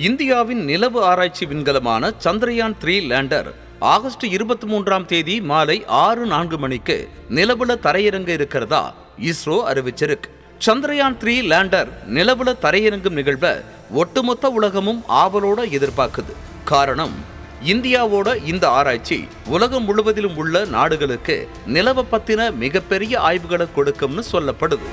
இந்தியாவின் நிலவு ஆராய்ச்சி விண்கலமான சந்திரயான் த்ரீ லேண்டர் ஆகஸ்ட் இருபத்தி மூன்றாம் தேதி மாலை ஆறு நான்கு மணிக்கு நிலவுல தரையிறங்க இருக்கிறதா இஸ்ரோ அறிவிச்சிருக்கு சந்திரயான் த்ரீ லேண்டர் நிலவுல தரையிறங்கும் நிகழ்வை ஒட்டுமொத்த உலகமும் ஆவலோட எதிர்பார்க்குது காரணம் இந்தியாவோட இந்த ஆராய்ச்சி உலகம் முழுவதிலும் உள்ள நாடுகளுக்கு நிலவ பத்தின மிகப்பெரிய ஆய்வுகளை கொடுக்கும்னு சொல்லப்படுது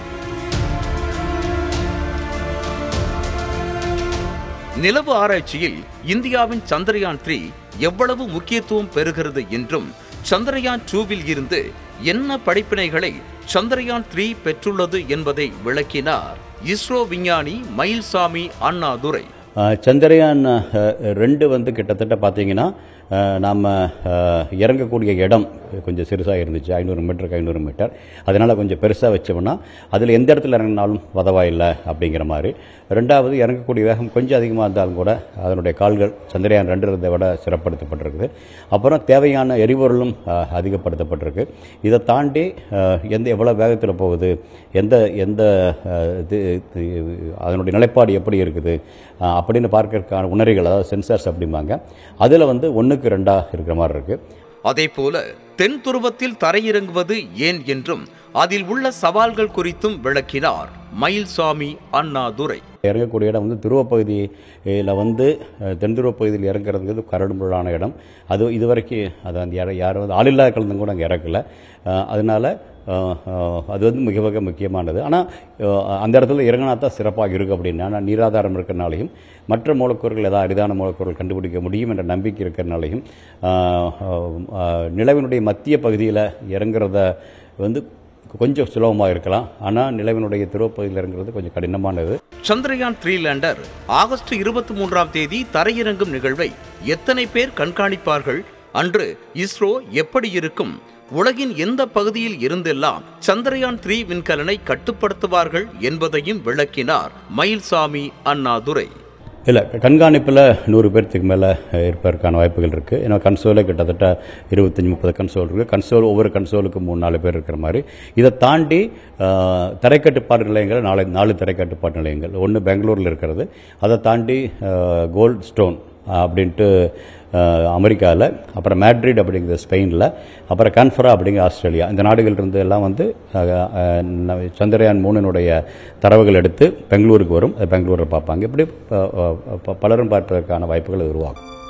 நிலவு ஆராய்ச்சியில் இந்தியாவின் சந்திரயான் த்ரீ எவ்வளவு முக்கியத்துவம் பெறுகிறது என்றும் சந்திரயான் டூவில் இருந்து என்ன படிப்பினைகளை சந்திரயான் த்ரீ பெற்றுள்ளது என்பதை விளக்கினார் இஸ்ரோ விஞ்ஞானி மயில்சாமி அண்ணாதுரை அஹ், சந்திரயான் அஹ், ரெண்டு வந்து கிட்டத்தட்ட பார்த்தீங்கன்னா நாம் இறங்கக்கூடிய இடம் கொஞ்சம் சிறுசாக இருந்துச்சு ஐநூறு மீட்டருக்கு ஐநூறு மீட்டர் அதனால் கொஞ்சம் பெருசாக வச்சோம்னா அதில் எந்த இடத்துல இறங்கினாலும் பதவாயில்லை அப்படிங்கிற மாதிரி ரெண்டாவது இறங்கக்கூடிய வேகம் கொஞ்சம் அதிகமாக இருந்தாலும் கூட அதனுடைய கால்கள் சந்திரயான் ரெண்டு இருந்ததை விட சிறப்படுத்தப்பட்டிருக்குது அப்புறம் தேவையான எரிபொருளும் அஹ், அதிகப்படுத்தப்பட்டிருக்கு இதை தாண்டி அஹ், எந்த எவ்வளோ வேகத்தில் போகுது எந்த எந்த அஹ், இது இது, அதனுடைய நிலைப்பாடு எப்படி இருக்குது அஹ், அப்படின்னு பார்க்கறதுக்கான உணரிகள் அதாவது சென்சார்ஸ் அப்படிம்பாங்க அதில் வந்து ஒன்றுக்கு ரெண்டாக இருக்கிற மாதிரி இருக்குது அதே போல தென் துருவத்தில் தரையிறங்குவது ஏன் என்றும் அதில் உள்ள சவால்கள் குறித்தும் விளக்கினார் மயில்சாமி அண்ணாதுரை இறங்கக்கூடிய இடம் வந்து துருவப்பகுதியில் வந்து அஹ், தென் துருவப்பகுதியில் இறங்குறதுங்கிறது கரடுமுரடான இடம் அது இதுவரைக்கும் அது அந்த யாரும் யாரும் வந்து ஆளில்லா கலந்தும் கூட அங்கே இறக்கல அஹ், அதனால அஹ், அஹ், அது வந்து மிக மிக முக்கியமானது ஆனால் அந்த இடத்துல இறங்கினா தான் சிறப்பாக இருக்கும் அப்படின்னு ஆனால் நீராதாரம் இருக்கிறனாலையும் மற்ற மூலக்கூறுகள் ஏதாவது அரிதான மூலக்கூறுகள் கண்டுபிடிக்க முடியும் என்ற நம்பிக்கை இருக்கிறனாலையும் அஹ், அஹ், நிலவினுடைய மத்திய பகுதியில் இறங்குறத வந்து கொஞ்சம் சுலபமாக இருக்கலாம் ஆனால் நிலவினுடைய துருவப்பகுதியில் இறங்குறது கொஞ்சம் கடினமானது சந்திரயான் த்ரீ லேண்டர் ஆகஸ்ட் இருபத்தி மூன்றாம் தேதி தரையிறங்கும் நிகழ்வை எத்தனை பேர் கண்காணிப்பார்கள் அன்று இஸ்ரோ எப்படி இருக்கும் உலகின் எந்த பகுதியில் இருந்தெல்லாம் சந்திரயான் த்ரீ விண்கலனை கட்டுப்படுத்துவார்கள் என்பதையும் விளக்கினார் மயில்சாமி அண்ணாதுரை இல்லை கண்காணிப்பில் நூறு பேர்த்துக்கு மேலே இருப்பதற்கான வாய்ப்புகள் இருக்குது ஏன்னா கன்சோலே கிட்டத்தட்ட இருபத்தஞ்சி முப்பது கன்சோல் இருக்குது கன்சோல் ஒவ்வொரு கன்சோலுக்கும் மூணு நாலு பேர் இருக்கிற மாதிரி இதை தாண்டி அஹ், தரைக்கட்டுப்பாட்டு நிலையங்கள் நாலு நாலு தரைக்கட்டுப்பாட்டு நிலையங்கள் ஒன்று பெங்களூரில் இருக்கிறது அதை தாண்டி கோல்ட் ஸ்டோன் அப்படின்ட்டு அமெரிக்காவில் அப்புறம் மேட்ரிட் அப்படிங்கிற ஸ்பெயினில் அப்புறம் கன்ஃபரா அப்படிங்கிற ஆஸ்திரேலியா இந்த நாடுகள் இருந்து எல்லாம் வந்து அஹ், அஹ், ந- சந்திரயான் மூணினுடைய தரவுகள் எடுத்து பெங்களூருக்கு வரும் அது பெங்களூரில் பார்ப்பாங்க இப்படி அஹ், அஹ், ப- பலரும் பார்ப்பதற்கான வாய்ப்புகள் உருவாகும்